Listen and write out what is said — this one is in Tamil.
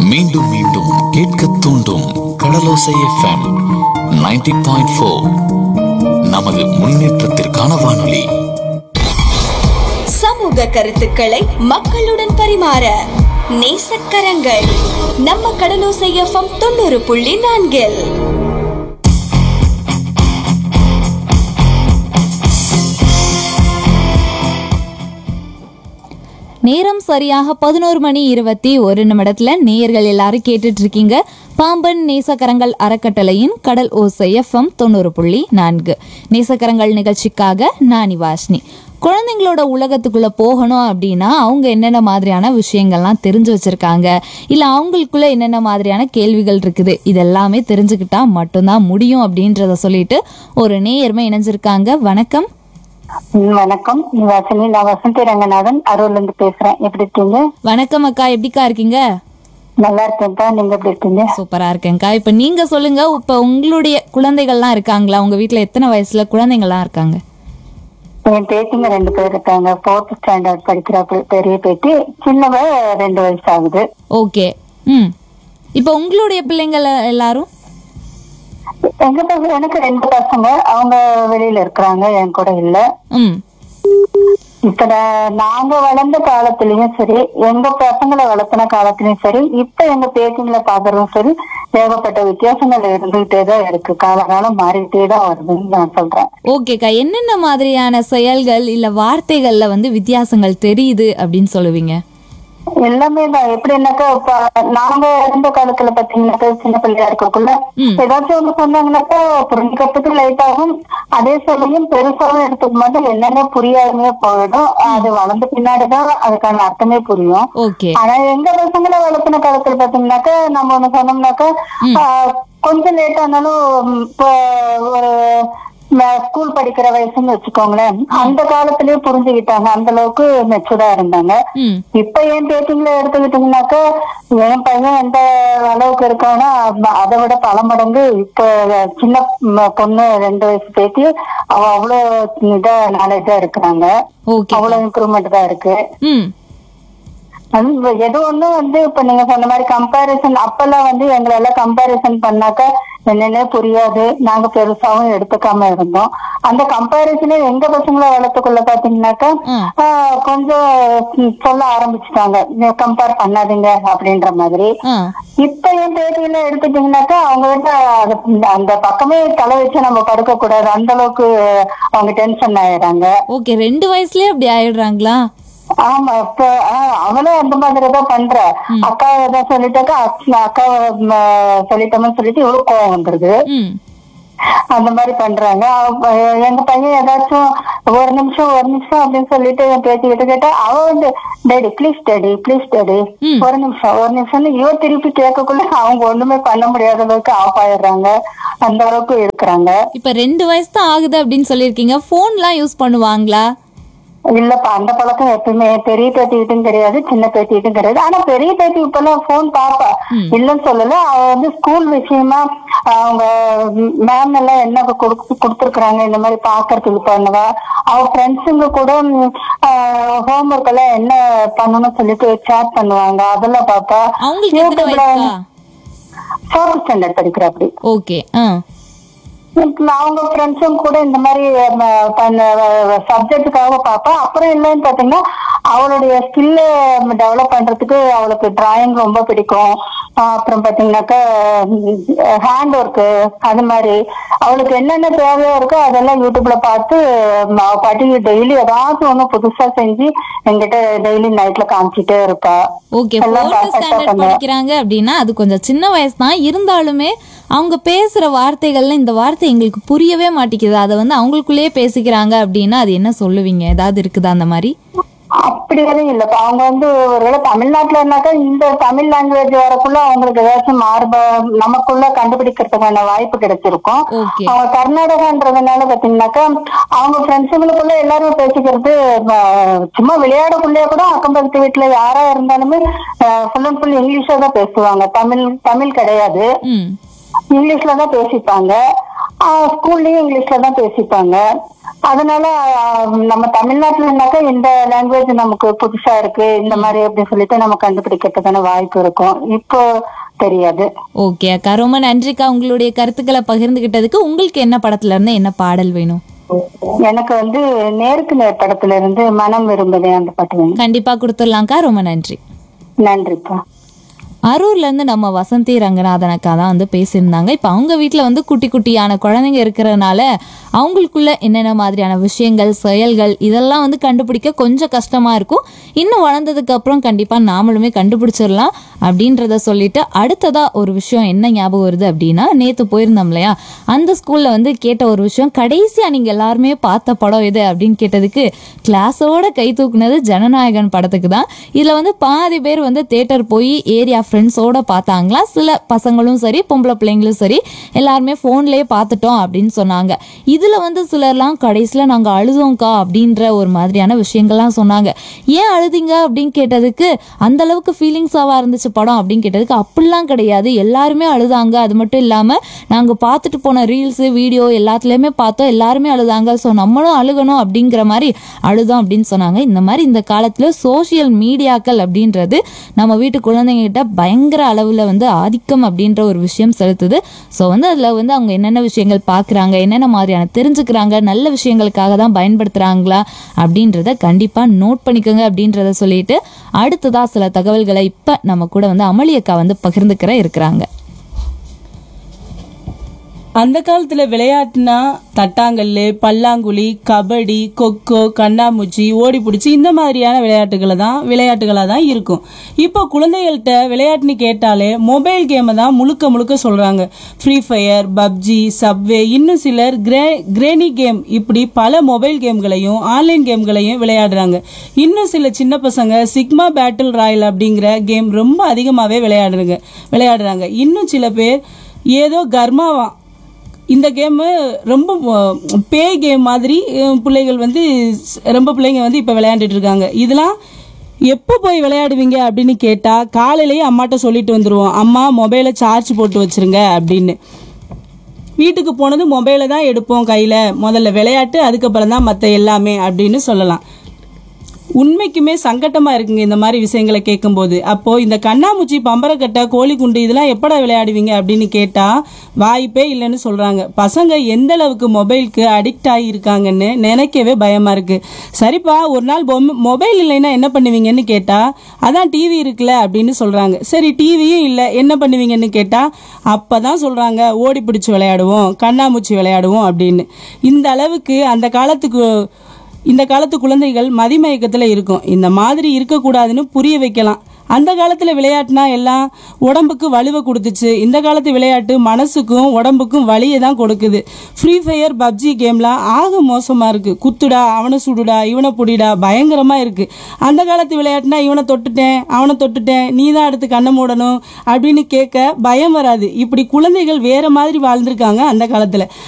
மீண்டும் மீண்டும் கேட்க தூண்டும் கடலோசை எஃப்எம் 90.4 பாயிண்ட் ஃபோர் நமது முன்னேற்றத்திற்கான வானொலி சமூக கருத்துக்களை மக்களுடன் பரிமாற நேசக்கரங்கள் நம்ம கடலோசை எஃப்எம் தொண்ணூறு புள்ளி நான்கில் நேரம் சரியாக பதினோரு மணி இருபத்தி ஒரு நிமிடத்துல நேயர்கள் எல்லாரும் கேட்டுட்டு இருக்கீங்க பாம்பன் நேசக்கரங்கள் அறக்கட்டளையின் கடல் ஓசை எஃப்எம் தொண்ணூறு புள்ளி நான்கு நேசக்கரங்கள் நிகழ்ச்சிக்காக நானி வாஷ்னி குழந்தைங்களோட உலகத்துக்குள்ள போகணும் அப்படின்னா அவங்க என்னென்ன மாதிரியான விஷயங்கள்லாம் தெரிஞ்சு வச்சிருக்காங்க இல்ல அவங்களுக்குள்ள என்னென்ன மாதிரியான கேள்விகள் இருக்குது இதெல்லாமே தெரிஞ்சுக்கிட்டா மட்டும்தான் முடியும் அப்படின்றத சொல்லிட்டு ஒரு நேயர்மை இணைஞ்சிருக்காங்க வணக்கம் ம், வணக்கம் நீ வாசனி நான் வசந்தி ரங்கநாதன் அரூர்ல இருந்து பேசுறேன் எப்படி இருக்கீங்க வணக்கம் அக்கா எப்படிக்கா இருக்கீங்க நல்லா இருக்கேன்ப்பா நீங்க எப்படி இருக்கீங்க சூப்பரா இருக்கேன்க்கா இப்ப நீங்க சொல்லுங்க இப்ப உங்களுடைய குழந்தைகள்லாம் இருக்காங்களா உங்க வீட்ல எத்தனை வயசுல குழந்தைங்கள்லாம் இருக்காங்க என் பேத்திங்க ரெண்டு பேர் இருக்காங்க ஃபோர்த் ஸ்டாண்டர்ட் படிக்கிற பெ- பெரிய பேத்தி சின்னவ ரெண்டு வயசு ஆகுது ஓகே ம் இப்ப உங்களுடைய பிள்ளைங்கள எல்லாரும் எங்க பசங்க எனக்கு ரெண்டு பசங்க அவங்க வெளியில இருக்கிறாங்க என் கூட இல்ல ம் இப்ப நான்- நாங்க வளர்ந்த காலத்திலயும் சரி எங்க பசங்களை வளர்த்தின காலத்திலயும் சரி இப்ப எங்க பேத்திங்களை பாக்குறதும் சரி ஏகப்பட்ட வித்தியாசங்கள் இருந்துகிட்டே தான் இருக்கு காலகாலம் மாறிக்கிட்டே தான் வருதுன்னு நான் சொல்றேன் ஓகேக்கா என்னென்ன மாதிரியான செயல்கள் இல்ல வார்த்தைகள்ல வந்து வித்தியாசங்கள் தெரியுது அப்படின்னு சொல்லுவீங்க எல்லாமே தான் எப்படின்னாக்கா இப்ப நாங்க இருந்த காலத்துல பாத்தீங்கன்னாக்கா சின்ன பிள்ளையா இருக்கக்குள்ள ம். ஏதாச்சும் ஒண்ணு சொன்னாங்கன்னாக்கா புரிஞ்சுக்கிறதுக்கு லைட் ஆகும் அதே சமயம் பெருசாவும் எடுத்துக்கும் போது என்னென்ன புரியாதுமே போயிடும் அது வளர்ந்த பின்னாடிதான் அதுக்கான அர்த்தமே புரியும் ஓகே ஆனா எங்க பசங்களை வளர்த்துன காலத்துல பாத்தீங்கன்னாக்கா நம்ம ஒண்ணு சொன்னோம்னாக்கா ஆஹ், கொஞ்சம் லேட் ஆனாலும் ம், இப்போ ஒரு ஸ்கூல் படிக்கிற வயசுன்னு வச்சுக்கோங்களேன் அந்த காலத்திலயே புரிஞ்சுக்கிட்டாங்க அந்த அளவுக்கு மெச்சூர்டா இருந்தாங்க ம் இப்ப என் பேட்டிங்களை எடுத்துக்கிட்டீங்கன்னாக்கா என் பையன் எந்த அளவுக்கு இருக்கான்னா அ- அதை விட பல மடங்கு இப்ப சின்ன ம- பொண்ணு ரெண்டு வயசு பேத்தி அவ அவ்வளவு இதா நாலேஜா இருக்கிறாங்க ஓகே அவ்வளவு இம்ப்ரூவ்மெண்ட் தான் இருக்கு ம் அது எது ஒண்ணும் வந்து இப்ப நீங்க சொன்ன மாதிரி கம்பாரிசன் அப்பெல்லாம் வந்து எங்களை எல்லாம் கம்பாரிசன் பண்ணாக்க என்னன்னே புரியாது நாங்க பெருசாவும் எடுத்துக்காம இருந்தோம் அந்த கம்பாரிசனே எங்க பசங்களை வளர்த்துக்குள்ள பாத்தீங்கன்னாக்கா ம். ஆஹ், கொஞ்சம் ம், சொல்ல ஆரம்பிச்சுட்டாங்க கம்பேர் பண்ணாதீங்க அப்படின்ற மாதிரி ஆ இப்ப என் பேட்டியில எடுத்துட்டீங்கன்னாக்கா அவங்க வந்து அது- அந்த பக்கமே தலை வச்சு நம்ம படுக்க கூடாது அந்த அளவுக்கு அவங்க டென்ஷன் ஆயிடுறாங்க ஓகே ரெண்டு வயசுலயே அப்படி ஆயிடுறாங்களா ஆமா இப்ப ஆஹ், அவளும் அந்த மாதிரிதான் பண்ற அக்கா ஏதாவது சொல்லிட்டாக்கா அக்கா- அக்கா ம, சொல்லிட்டோம்னு சொல்லிட்டு இவளுக்கு கோவம் வந்துருது ம் அந்த மாதிரி பண்றாங்க அவ- எங்க பையன் ஏதாச்சும் ஒரு நிமிஷம் ஒரு நிமிஷம் அப்படின்னு சொல்லிட்டு என் பேசிக்கிட்டு கேட்டா அவ வந்து daddy please daddy please daddy ம். ஒரு நிமிஷம் ஒரு நிமிஷம்னு இவ திருப்பி கேட்கக்குள்ள அவங்க ஒண்ணுமே பண்ண முடியாத அளவுக்கு ஆஃப் ஆயிடுறாங்க அந்த அளவுக்கு இருக்கிறாங்க இப்ப ரெண்டு வயசு தான் ஆகுது அப்படின்னு சொல்லியிருக்கீங்க ஃபோன்லாம் யூஸ் பண்ணுவாங்களா இல்லப்பா அந்த பழக்கம் எப்பவுமே பெரிய பேத்திக்கிட்டும் கிடையாது சின்ன பேத்திக்கிட்டும் கிடையாது ஆனா பெரிய பேத்தி இப்ப எல்லாம் போன் பாப்பா இல்லன்னு சொல்லல அவ வந்து ஸ்கூல் விஷயமா அவங்க மேம் எல்லாம் என்ன கொடுத்துருக்காங்க இந்த மாதிரி பாக்குறதுக்கு பண்ணுவா அவ ஃப்ரெண்ட்ஸுங்க கூட ஹோம்ஒர்க் எல்லாம் என்ன பண்ணணும்னு சொல்லிட்டு சேட் பண்ணுவாங்க அதெல்லாம் பாப்பா அவங்களுக்கு எத்தனை யூடியூப்ல வயசுக்கா ஃபோர்த் ஸ்டாண்டர்ட் படிக்கிற அப்படி ஓகே ஆ இப்ப அவங்க ஃப்ரெண்ட்ஸும் கூட இந்த மாதிரி ம, பண்ண சப்ஜெக்டுக்காக பார்ப்பா அப்புறம் இல்லைன்னு பாத்தீங்கன்னா அவளுடைய ஸ்கில்ல டெவலப் பண்றதுக்கு அவளுக்கு டிராயிங் ரொம்ப பிடிக்கும் ஆஹ் அப்புறம் பாத்தீங்கன்னாக்கா ஹேண்ட் ஒர்க்கு அது மாதிரி அவளுக்கு என்னென்ன தேவையோ இருக்கோ அதெல்லாம் யூடியூப்ல பார்த்து ம, அவ பாட்டி டெய்லி ஏதாச்சும் ஒண்ணு புதுசா செஞ்சு என்கிட்ட டெய்லி நைட்ல காமிச்சிட்டே இருப்பா ஓகே எல்லாம் ஃபோர்த் perfect ஆ ஸ்டாண்டர்ட் பண்ணுவா. படிக்கிறாங்க அப்படின்னா அது கொஞ்சம் சின்ன வயசு தான் இருந்தாலுமே அவங்க பேசுற வார்த்தைகள்ல இந்த வார்த்தை எங்களுக்கு புரியவே மாட்டேங்குது அதை வந்து அவங்களுக்குள்ளேயே பேசிக்கிறாங்க அப்படின்னா அது என்ன சொல்லுவீங்க ஏதாவது இருக்குதா அந்த மாதிரி அப்படி எதுவும் இல்லப்பா அவங்க வந்து ஒருவேளை தமிழ்நாட்டுல இருந்தாக்கா இந்த தமிழ் லாங்குவேஜ் வரக்குள்ள அவங்களுக்கு ஏதாச்சும் மார்ப நமக்குள்ள கண்டுபிடிக்கிறதுக்கான வாய்ப்பு கிடைச்சிருக்கும் ஓகே அவங்க கர்நாடகான்றதுனால பாத்தீங்கன்னாக்கா அவங்க ஃப்ரெண்ட்ஸுங்களுக்குள்ள எல்லாரும் பேசிக்கிறது அஹ், சும்மா விளையாடக்குள்ளே கூட அக்கம் பக்கத்து வீட்டுல யாரா இருந்தாலுமே ஃபுல் அண்ட் ஃபுல் இங்கிலீஷ்ல தான் பேசுவாங்க தமிழ் தமிழ் கிடையாது ம் இங்கிலீஷ்ல தான் பேசிப்பாங்க ஸ்கூல்லயும் இங்கிலீஷ்ல தான் பேசிப்பாங்க அதனால ஆஹ், நம்ம தமிழ்நாட்டுல இருந்தாக்கா இந்த லாங்குவேஜ் நமக்கு புதுசா இருக்கு இந்த மாதிரி அப்படின்னு சொல்லிட்டு நம்ம கண்டுபிடிக்கிறதுக்கான வாய்ப்பு இருக்கும் இப்போ தெரியாது ஓகே அக்கா ரொம்ப நன்றிக்கா உங்களுடைய கருத்துக்களை பகிர்ந்துகிட்டதுக்கு உங்களுக்கு என்ன படத்துல இருந்து என்ன பாடல் வேணும் எனக்கு வந்து நேருக்கு நேர் படத்துல இருந்து மனம் விரும்புதே அந்த பாட்டு வேணும் கண்டிப்பா கொடுத்துடலாம்க்கா ரொம்ப நன்றி நன்றிப்பா அரூர்ல இருந்து நம்ம வசந்தி ரங்கநாதன் அக்கா தான் வந்து பேசியிருந்தாங்க இப்போ அவங்க வீட்டில் வந்து குட்டி குட்டியான குழந்தைங்க இருக்கிறதுனால அவங்களுக்குள்ள என்னென்ன மாதிரியான விஷயங்கள் செயல்கள் இதெல்லாம் வந்து கண்டுபிடிக்க கொஞ்சம் கஷ்டமா இருக்கும் இன்னும் வளர்ந்ததுக்கு அப்புறம் கண்டிப்பா நாமளுமே கண்டுபிடிச்சிடலாம் அப்படின்றத சொல்லிட்டு அடுத்ததா ஒரு விஷயம் என்ன ஞாபகம் வருது அப்படின்னா நேத்து போயிருந்தோம் இல்லையா அந்த ஸ்கூல்ல வந்து கேட்ட ஒரு விஷயம் கடைசியா நீங்க எல்லாருமே பார்த்த படம் எது அப்படின்னு கேட்டதுக்கு கிளாஸோட கை தூக்குனது ஜனநாயகன் படத்துக்கு தான் இதுல வந்து பாதி பேர் வந்து தேட்டர் போய் ஏரியா ஃப்ரெண்ட்ஸோட பார்த்தாங்களா சில பசங்களும் சரி பொம்பளை பிள்ளைங்களும் சரி எல்லாருமே ஃபோன்லேயே பார்த்துட்டோம் அப்படின்னு சொன்னாங்க இதுல வந்து சிலர்லாம் கடைசியில நாங்க அழுதோம்க்கா அப்படின்ற ஒரு மாதிரியான விஷயங்கள்லாம் சொன்னாங்க ஏன் அழுதிங்க அப்படின்னு கேட்டதுக்கு அந்த அளவுக்கு ஃபீலிங்ஸாவா இருந்துச்சு படம் அப்படின்னு கேட்டதுக்கு அப்படிலாம் கிடையாது எல்லாருமே அழுதாங்க அது மட்டும் இல்லாம நாங்க பார்த்துட்டு போன ரீல்ஸ் வீடியோ எல்லாத்துலயுமே பார்த்தோம் எல்லாருமே அழுதாங்க ஸோ நம்மளும் அழுகணும் அப்படிங்கிற மாதிரி அழுதோம் அப்படின்னு சொன்னாங்க இந்த மாதிரி இந்த காலத்துல சோஷியல் மீடியாக்கள் அப்படின்றது நம்ம வீட்டு குழந்தைங்க கிட்ட பயங்கர அளவுல வந்து ஆதிக்கம் அப்படின்ற ஒரு விஷயம் செலுத்துது ஸோ வந்து அதுல வந்து அவங்க என்னென்ன விஷயங்கள் பார்க்குறாங்க என்னென்ன மாதிரியான தெரிஞ்சுக்கிறாங்க நல்ல விஷயங்களுக்காக தான் பயன்படுத்துறாங்களா அப்படின்றத கண்டிப்பா நோட் பண்ணிக்கோங்க அப்படின்றத சொல்லிட்டு அடுத்ததா சில தகவல்களை இப்ப நம்ம கூட வந்து அமளி அக்கா வந்து பகிர்ந்துக்கிற இருக்கிறாங்க அந்த காலத்துல விளையாட்டுனா தட்டாங்கல்லு பல்லாங்குழி கபடி கொக்கோ கண்ணாமூச்சி ஓடி பிடிச்சி இந்த மாதிரியான விளையாட்டுகளை தான் விளையாட்டுகளாக தான் இருக்கும் இப்போ குழந்தைகள்கிட்ட விளையாட்டுன்னு கேட்டாலே மொபைல் கேமை தான் முழுக்க முழுக்க சொல்றாங்க ஃப்ரீ ஃபயர் பப்ஜி சப்வே இன்னும் சிலர் கிரே கிரேனி கேம் இப்படி பல மொபைல் கேம்களையும் ஆன்லைன் கேம்களையும் விளையாடுறாங்க இன்னும் சில சின்ன பசங்க சிக்மா பேட்டில் ராயல் அப்படிங்கிற கேம் ரொம்ப அதிகமாகவே விளையாடுறாங்க விளையாடுறாங்க இன்னும் சில பேர் ஏதோ கர்மாவா இந்த கேமு ரொம்ப அஹ், பேய் கேம் மாதிரி அஹ், பிள்ளைகள் வந்து ஸ்- ரொம்ப பிள்ளைங்க வந்து இப்போ விளையாண்டுட்டு இருக்காங்க இதெல்லாம் எப்போ போய் விளையாடுவீங்க அப்படின்னு கேட்டால் காலையிலேயே அம்மாட்ட சொல்லிட்டு வந்துடுவோம் அம்மா மொபைலை சார்ஜ் போட்டு வச்சிருங்க அப்படின்னு வீட்டுக்கு போனது மொபைலை தான் எடுப்போம் கையில் முதல்ல விளையாட்டு அதுக்கப்புறம் தான் மற்ற எல்லாமே அப்படின்னு சொல்லலாம் உண்மைக்குமே சங்கட்டமா இருக்குங்க இந்த மாதிரி விஷயங்களை கேட்கும்போது அப்போ இந்த கண்ணாமூச்சி பம்பரக்கட்டை கோழிக்குண்டு இதெல்லாம் எப்படா விளையாடுவீங்க அப்படின்னு கேட்டா வாய்ப்பே இல்லைன்னு சொல்றாங்க பசங்க எந்த அளவுக்கு மொபைலுக்கு அடிக்ட் ஆகி இருக்காங்கன்னு நினைக்கவே பயமா இருக்கு சரிப்பா ஒரு நாள் பொம்மை மொபைல் இல்லைன்னா என்ன பண்ணுவீங்கன்னு கேட்டா அதான் டிவி இருக்குல்ல அப்படின்னு சொல்றாங்க சரி டிவியும் இல்லை என்ன பண்ணுவீங்கன்னு கேட்டா அப்பதான் சொல்றாங்க ஓடி பிடிச்சி விளையாடுவோம் கண்ணாமூச்சி விளையாடுவோம் அப்படின்னு இந்த அளவுக்கு அந்த காலத்துக்கு இந்த காலத்து குழந்தைகள் மதிமயக்கத்தில் இருக்கும் இந்த மாதிரி இருக்கக்கூடாதுன்னு புரிய வைக்கலாம் அந்த காலத்தில் விளையாட்டுனா எல்லாம் உடம்புக்கு வலுவை கொடுத்துச்சு இந்த காலத்து விளையாட்டு மனசுக்கும் உடம்புக்கும் வலியை தான் கொடுக்குது ஃப்ரீ ஃபயர் பப்ஜி கேம்லாம் ஆக மோசமாக இருக்குது குத்துடா அவனை சுடுடா இவனை புடிடா பயங்கரமாக இருக்குது அந்த காலத்து விளையாட்டுனா இவனை தொட்டுட்டேன் அவனை தொட்டுட்டேன் நீ தான் அடுத்து கண்ணை மூடணும் அப்படின்னு கேட்க பயம் வராது இப்படி குழந்தைகள் வேற மாதிரி வாழ்ந்திருக்காங்க அந்த காலத்தில்